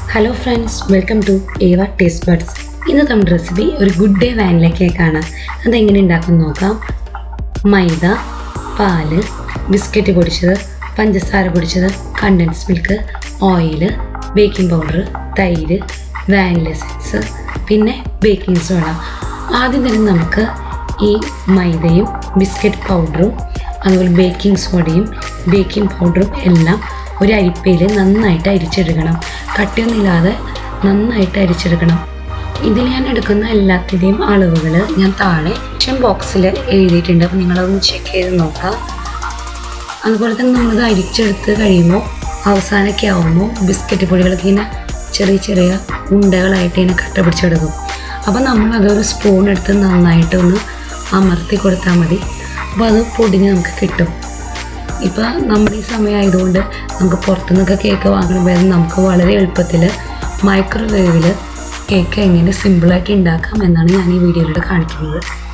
hello friends welcome to Eva taste buds ഇന്ന് നമ്മുടെ recipe ഒരു ഗുഡ് ഡേ വാനില കേക്കാണ് അതെങ്ങനെ ഉണ്ടാക്കാൻ നോക്കാം മൈദ പാല് ബിസ്ക്കറ്റ് പൊടിച്ചത് പഞ്ചസാര പൊടിച്ചത് condense milk oil baking powder തൈര് വാനില എസൻസ് പിന്നെ ബേക്കിംഗ് സോഡ ആദ്യം തന്നെ നമുക്ക് ഈ മൈദയും ബിസ്ക്കറ്റ് പൗഡറും അതുപോലെ ബേക്കിംഗ് സോഡയും ബേക്കിംഗ് പൗഡറും എല്ലാം ഒരു അരിപ്പയിൽ നന്നായിട്ട് അരിച്ചെടുക്കണം കട്ടിയൊന്നുമില്ലാതെ നന്നായിട്ട് അരിച്ചെടുക്കണം ഇതിൽ ഞാൻ എടുക്കുന്ന എല്ലാത്തിൻ്റെയും അളവുകൾ ഞാൻ താഴെ ഡിസ്ക്രിപ്ഷൻ ബോക്സിൽ എഴുതിയിട്ടുണ്ട് അപ്പോൾ നിങ്ങളതൊന്ന് ചെക്ക് ചെയ്ത് നോക്കാം അതുപോലെ തന്നെ നമ്മളത് അരിച്ചെടുത്ത് കഴിയുമ്പോൾ അവസാനമൊക്കെ ആകുമ്പോൾ ബിസ്ക്കറ്റ് പൊടികളൊക്കെ ഇങ്ങനെ ചെറിയ ചെറിയ ഉണ്ടകളായിട്ട് ഇങ്ങനെ കട്ട പിടിച്ചെടുക്കും അപ്പോൾ നമ്മൾ അതൊരു സ്പൂൺ എടുത്ത് നന്നായിട്ട് ഒന്ന് അമർത്തി കൊടുത്താൽ മതി അപ്പോൾ അത് പൊടിഞ്ഞ് നമുക്ക് കിട്ടും ഇപ്പോൾ നമ്മുടെ ഈ സമയമായതുകൊണ്ട് നമുക്ക് പുറത്തുനിന്നൊക്കെ കേക്ക് വാങ്ങുമ്പോൾ നമുക്ക് വളരെ എളുപ്പത്തിൽ മൈക്രോവേവിൽ കേക്ക് എങ്ങനെ സിമ്പിളായിട്ട് ഉണ്ടാക്കാം എന്നാണ് ഞാൻ ഈ വീഡിയോയിലൂടെ കാണിക്കുന്നത്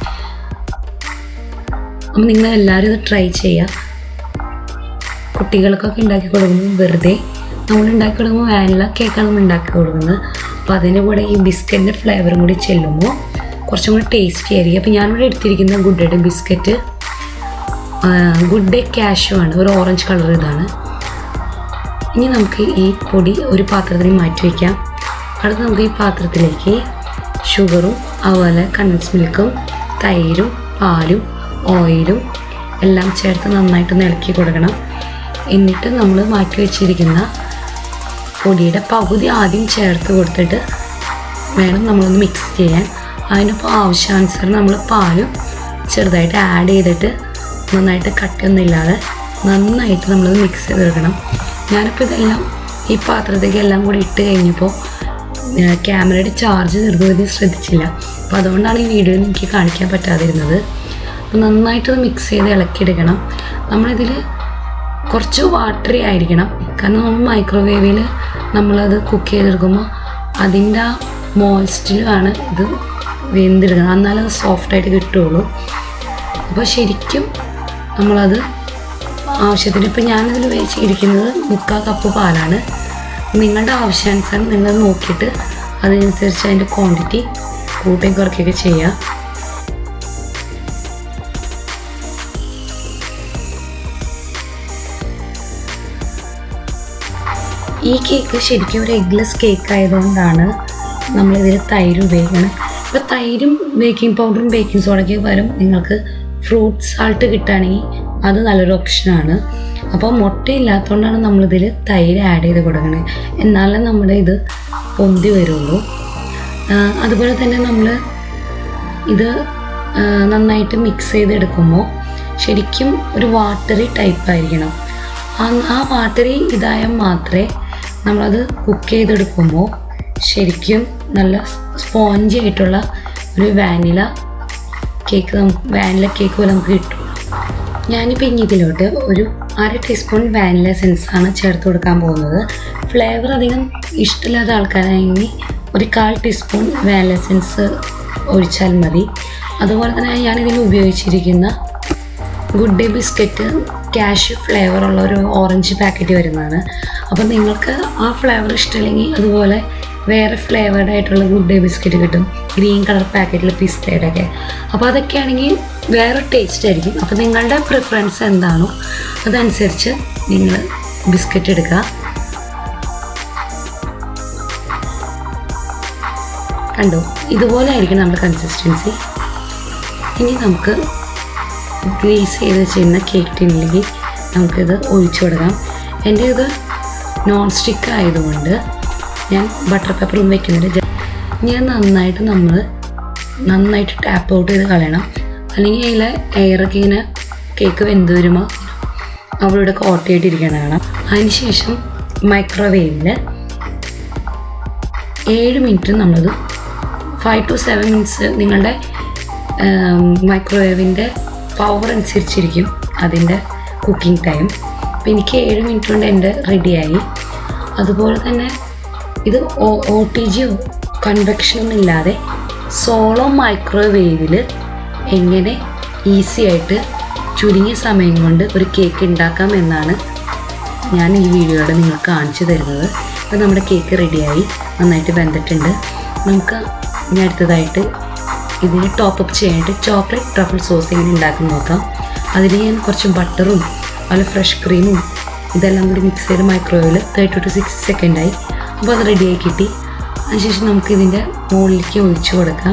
അപ്പം നിങ്ങൾ എല്ലാവരും ഇത് ട്രൈ ചെയ്യുക കുട്ടികൾക്കൊക്കെ ഉണ്ടാക്കി കൊടുക്കുമ്പോൾ വെറുതെ നമ്മൾ ഉണ്ടാക്കി കൊടുക്കുമ്പോൾ വാനില കേക്കാണ് നമ്മൾ ഉണ്ടാക്കി കൊടുക്കുന്നത് അപ്പോൾ അതിൻ്റെ കൂടെ ഈ ബിസ്ക്കറ്റിൻ്റെ ഫ്ലേവറും കൂടി ചെല്ലുമ്പോൾ കുറച്ചും കൂടി ടേസ്റ്റി ആയിരിക്കും അപ്പോൾ ഞാനിവിടെ എടുത്തിരിക്കുന്ന Good Day biscuit Good Day cashew ആണ് ഒരു ഓറഞ്ച് കളർ ഇതാണ് ഇനി നമുക്ക് ഈ പൊടി ഒരു പാത്രത്തിൽ മാറ്റി വയ്ക്കാം അടുത്ത് നമുക്ക് ഈ പാത്രത്തിലേക്ക് ഷുഗറും അതുപോലെ കണ്ടൻസ് മിൽക്കും തൈരും പാലും ഓയിലും എല്ലാം ചേർത്ത് നന്നായിട്ട് ഇളക്കി കൊടുക്കണം എന്നിട്ട് നമ്മൾ മാറ്റി വെച്ചിരിക്കുന്ന പൊടിയുടെ പകുതി ആദ്യം ചേർത്ത് കൊടുത്തിട്ട് വേണം നമ്മളൊന്ന് മിക്സ് ചെയ്യാൻ അതിനിപ്പോൾ ആവശ്യാനുസരണം നമ്മൾ പാലും ചെറുതായിട്ട് ആഡ് ചെയ്തിട്ട് നന്നായിട്ട് കട്ടൊന്നുമില്ലാതെ നന്നായിട്ട് നമ്മളത് മിക്സ് ചെയ്തെടുക്കണം ഞാനിപ്പോൾ ഇതെല്ലാം ഈ പാത്രത്തേക്ക് എല്ലാം കൂടി ഇട്ട് കഴിഞ്ഞപ്പോൾ ക്യാമറയുടെ ചാർജ് തീർന്നത് ശ്രദ്ധിച്ചില്ല അപ്പോൾ അതുകൊണ്ടാണ് ഈ വീഡിയോയിൽ എനിക്ക് കാണിക്കാൻ പറ്റാതിരുന്നത് അപ്പോൾ നന്നായിട്ട് മിക്സ് ചെയ്ത് ഇളക്കിയെടുക്കണം നമ്മളിതിൽ കുറച്ച് വാട്ടറി ആയിരിക്കണം കാരണം നമ്മൾ മൈക്രോവേവിൽ നമ്മളത് കുക്ക് ചെയ്തെടുക്കുമ്പോൾ അതിൻ്റെ ആ മോയ്സ്റ്റിലാണ് ഇത് വെന്തെടുക്കുന്നത് എന്നാലേ അത് സോഫ്റ്റായിട്ട് കിട്ടുള്ളൂ അപ്പോൾ ശരിക്കും നമ്മളത് ആവശ്യത്തിന് ഇപ്പം ഞാനിതിൽ വെച്ചിരിക്കുന്നത് മുക്കാൽ കപ്പ് പാലാണ് നിങ്ങളുടെ ആവശ്യാനുസരണം നിങ്ങൾ നോക്കിയിട്ട് അതിനനുസരിച്ച് അതിൻ്റെ ക്വാണ്ടിറ്റി കൂട്ടുകയും കുറയ്ക്കുകയൊക്കെ ചെയ്യുക ഈ കേക്ക് ശരിക്കും ഒരു എഗ്ലെസ് കേക്ക് ആയതുകൊണ്ടാണ് നമ്മളിതിൽ തൈര് ഉപയോഗിക്കുന്നത് ഇപ്പോൾ തൈരും ബേക്കിംഗ് പൗഡറും ബേക്കിംഗ് സോഡയ്ക്ക് പകരം നിങ്ങൾക്ക് ഫ്രൂട്ട് സാൾട്ട് കിട്ടുകയാണെങ്കിൽ അത് നല്ലൊരു ഓപ്ഷനാണ് അപ്പോൾ മുട്ട ഇല്ലാത്തതുകൊണ്ടാണ് നമ്മളിതിൽ തൈര് ആഡ് ചെയ്ത് കൊടുക്കുന്നത് എന്നാലേ നമ്മുടെ ഇത് പൊന്തി വരുള്ളൂ അതുപോലെ തന്നെ നമ്മൾ ഇത് നന്നായിട്ട് മിക്സ് ചെയ്തെടുക്കുമ്പോൾ ശരിക്കും ഒരു വാട്ടറി ടൈപ്പ് ആയിരിക്കണം ആ വാട്ടറി ഇതായാൽ മാത്രമേ നമ്മളത് കുക്ക് ചെയ്തെടുക്കുമ്പോൾ ശരിക്കും നല്ല സ്പോഞ്ചി ആയിട്ടുള്ള ഒരു വാനില കേക്ക് നമുക്ക് വാനില കേക്ക് പോലെ നമുക്ക് കിട്ടും ഞാനിപ്പോൾ ഇനി ഇതിലോട്ട് ഒരു അര ടീസ്പൂൺ വാനില എസൻസാണ് ചേർത്ത് കൊടുക്കാൻ പോകുന്നത് ഫ്ലേവർ അധികം ഇഷ്ടമില്ലാത്ത ആൾക്കാരാണെങ്കിൽ ഒരു കാൽ ടീസ്പൂൺ വാനില എസൻസ് ഒഴിച്ചാൽ മതി അതുപോലെ തന്നെ ഞാനിതിൽ ഉപയോഗിച്ചിരിക്കുന്ന ഗുഡ് ഡേ ബിസ്ക്കറ്റ് ക്യാഷ് ഫ്ലേവറുള്ള ഒരു ഓറഞ്ച് പാക്കറ്റ് വരുന്നതാണ് അപ്പോൾ നിങ്ങൾക്ക് ആ ഫ്ലേവർ ഇഷ്ടമില്ലെങ്കിൽ അതുപോലെ വേറെ ഫ്ലേവേർഡ് ആയിട്ടുള്ള ഗുഡ് ഡേ ബിസ്ക്കറ്റ് കിട്ടും ഗ്രീൻ കളർ പാക്കറ്റിൽ പിസ്തയുടെ ഒക്കെ അപ്പോൾ അതൊക്കെ ആണെങ്കിൽ വേറെ ടേസ്റ്റ് ആയിരിക്കും അപ്പോൾ നിങ്ങളുടെ പ്രിഫറൻസ് എന്താണോ അതനുസരിച്ച് നിങ്ങൾ ബിസ്ക്കറ്റ് എടുക്കുക കണ്ടോ ഇതുപോലെ ആയിരിക്കും നമ്മുടെ കൺസിസ്റ്റൻസി ഇനി നമുക്ക് ഗ്രീസ് ചെയ്ത് വെച്ചിരുന്ന കേക്ക് ടിന്നിലേക്ക് നമുക്കിത് ഒഴിച്ചു കൊടുക്കാം എൻ്റെ ഇത് നോൺ സ്റ്റിക്ക് ആയതുകൊണ്ട് ഞാൻ ബട്ടർ പേപ്പറും വെക്കുന്നുണ്ട് ഞാൻ നന്നായിട്ട് നമ്മൾ നന്നായിട്ട് ടാപ്പ് ഔട്ട് ചെയ്ത് കളയണം അല്ലെങ്കിൽ അതിലെ എയറൊക്കെ ഇങ്ങനെ കേക്ക് വെന്ത് വരുമ്പോൾ അവളുടെ കോട്ടയായിട്ടിരിക്കണം കാണാം അതിനുശേഷം മൈക്രോവേവിൽ ഏഴ് മിനിറ്റ് നമ്മളത് ഫൈവ് ടു സെവൻ മിനിറ്റ്സ് നിങ്ങളുടെ മൈക്രോവേവിൻ്റെ പവർ അനുസരിച്ചിരിക്കും അതിൻ്റെ കുക്കിംഗ് ടൈം അപ്പോൾ എനിക്ക് ഏഴ് മിനിറ്റ് കൊണ്ട് എൻ്റെ റെഡിയായി അതുപോലെ തന്നെ ഇത് ഒ ടി ജിയോ കൺവെക്ഷനൊന്നും ഇല്ലാതെ സോളോ മൈക്രോവേവിൽ എങ്ങനെ ഈസി ആയിട്ട് ചുരുങ്ങിയ സമയം കൊണ്ട് ഒരു കേക്ക് ഉണ്ടാക്കാം എന്നാണ് ഞാൻ ഈ വീഡിയോയുടെ നിങ്ങൾക്ക് കാണിച്ചു തരുന്നത് അപ്പോൾ നമ്മുടെ കേക്ക് റെഡിയായി നന്നായിട്ട് വെന്തിട്ടുണ്ട് നമുക്ക് ഇനി അടുത്തതായിട്ട് ഇതിന് ടോപ്പപ്പ് ചെയ്യാനായിട്ട് ചോക്ലേറ്റ് ട്രഫിൾ സോസ് എങ്ങനെ ഉണ്ടാക്കുന്ന നോക്കാം അതിന് ഞാൻ കുറച്ച് ബട്ടറും അതുപോലെ ഫ്രഷ് ക്രീമും ഇതെല്ലാം കൂടി മിക്സ് ചെയ്ത് മൈക്രോവേവിൽ തേർട്ടി ടു സിക്സ് സെക്കൻഡായി അപ്പോൾ അത് റെഡിയായി കിട്ടി അതിനുശേഷം നമുക്ക് ഇതിൻ്റെ മുകളിലേക്ക് ഒഴിച്ചു കൊടുക്കാം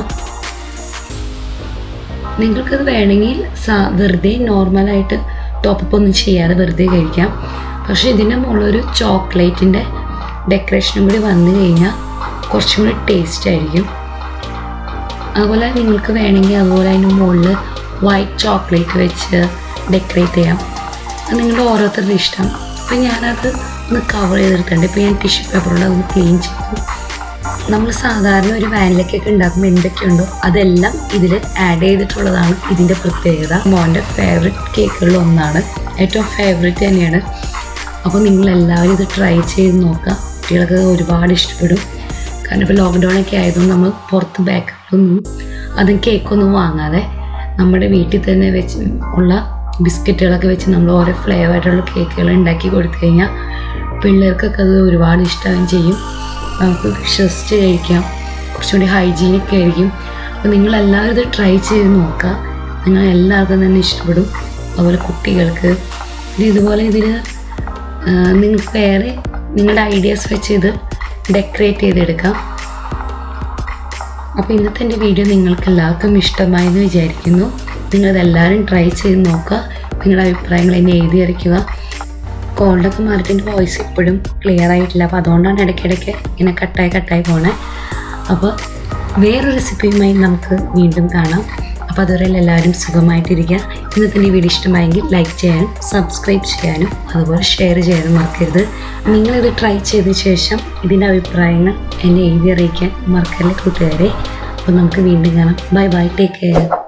നിങ്ങൾക്കത് വേണമെങ്കിൽ സാ വെറുതെ നോർമലായിട്ട് ടോപ്പപ്പ് ഒന്നും ചെയ്യാതെ വെറുതെ കഴിക്കാം പക്ഷേ ഇതിൻ്റെ മുകളിലൊരു ചോക്ലേറ്റിൻ്റെ ഡെക്കറേഷനും കൂടി വന്നു കഴിഞ്ഞാൽ കുറച്ചും കൂടി ടേസ്റ്റ് ആയിരിക്കും അതുപോലെ നിങ്ങൾക്ക് വേണമെങ്കിൽ അതുപോലെ അതിന് മുകളിൽ വൈറ്റ് ചോക്ലേറ്റ് വെച്ച് ഡെക്കറേറ്റ് ചെയ്യാം അത് നിങ്ങളുടെ ഓരോരുത്തരുടെ ഇഷ്ടം അപ്പം ഞാനത് ഒന്ന് കവർ ചെയ്തെടുത്തിട്ടുണ്ട് ഇപ്പോൾ ഞാൻ ടിഷ്യൂ പേപ്പറോട് അതൊന്ന് ക്ലീൻ ചെയ്തു നമ്മൾ സാധാരണ ഒരു വാനിലക്കൊക്കെ ഉണ്ടാക്കുമ്പോൾ എന്തൊക്കെയുണ്ടോ അതെല്ലാം ഇതിൽ ആഡ് ചെയ്തിട്ടുള്ളതാണ് ഇതിൻ്റെ പ്രത്യേകത മോൻ്റെ ഫേവററ്റ് കേക്കുകളിൽ ഒന്നാണ് ഏറ്റവും ഫേവററ്റ് തന്നെയാണ് അപ്പോൾ നിങ്ങളെല്ലാവരും ഇത് ട്രൈ ചെയ്ത് നോക്കുക കുട്ടികൾക്ക് ഒരുപാട് ഇഷ്ടപ്പെടും കാരണം ഇപ്പോൾ ലോക്ക്ഡൗൺ ഒക്കെ ആയതുകൊണ്ട് നമ്മൾ പുറത്ത് ബേക്കറിലൊന്നും അതും കേക്കൊന്നും വാങ്ങാതെ നമ്മുടെ വീട്ടിൽ തന്നെ വെച്ച് ഉള്ള ബിസ്ക്കറ്റുകളൊക്കെ വെച്ച് നമ്മൾ ഓരോ ഫ്ലേവറായിട്ടുള്ള കേക്കുകൾ ഉണ്ടാക്കി കൊടുത്തു കഴിഞ്ഞാൽ പിള്ളേർക്കൊക്കെ അത് ഒരുപാട് ഇഷ്ടമാവുകയും ചെയ്യും നമുക്ക് വിശ്വസിച്ച് കഴിക്കാം കുറച്ചും കൂടി ഹൈജീനിക് ആയിരിക്കും അപ്പോൾ നിങ്ങളെല്ലാവരും ഇത് ട്രൈ ചെയ്ത് നോക്കുക നിങ്ങൾ എല്ലാവർക്കും തന്നെ ഇഷ്ടപ്പെടും അതുപോലെ കുട്ടികൾക്ക് ഇത് ഇതുപോലെ ഇതിൽ നിങ്ങൾക്ക് വേറെ നിങ്ങളുടെ ഐഡിയാസ് വെച്ച് ഇത് ഡെക്കറേറ്റ് ചെയ്തെടുക്കാം അപ്പോൾ ഇന്നത്തെ എൻ്റെ വീഡിയോ നിങ്ങൾക്ക് എല്ലാവർക്കും ഇഷ്ടമായെന്ന് വിചാരിക്കുന്നു നിങ്ങളിതെല്ലാവരും ട്രൈ ചെയ്ത് നോക്കുക നിങ്ങളുടെ അഭിപ്രായങ്ങൾ എന്നെ എഴുതി അറിയിക്കുക കോൾഡൊക്കെ മാറിയിട്ട് എൻ്റെ വോയിസ് ഇപ്പോഴും ക്ലിയർ ആയിട്ടില്ല അപ്പോൾ അതുകൊണ്ടാണ് ഇടയ്ക്കിടയ്ക്ക് ഇങ്ങനെ കട്ടായി കട്ടായി പോണേ അപ്പോൾ വേറൊരു റെസിപ്പിയുമായി നമുക്ക് വീണ്ടും കാണാം അപ്പോൾ അതുവരെ എല്ലാവരും സുഖമായിട്ടിരിക്കുക ഇന്നത്തെ ഈ വീഡിയോ ഇഷ്ടമായെങ്കിൽ ലൈക്ക് ചെയ്യാനും സബ്സ്ക്രൈബ് ചെയ്യാനും അതുപോലെ ഷെയർ ചെയ്യാനും മറക്കരുത് നിങ്ങളിത് ട്രൈ ചെയ്ത ശേഷം ഇതിൻ്റെ അഭിപ്രായങ്ങൾ എന്നെ എഴുതി അറിയിക്കാൻ മറക്കല്ലേ കൂട്ടുകാരെ അപ്പോൾ നമുക്ക് വീണ്ടും കാണാം ബൈ ബൈ ടേക്ക് കെയർ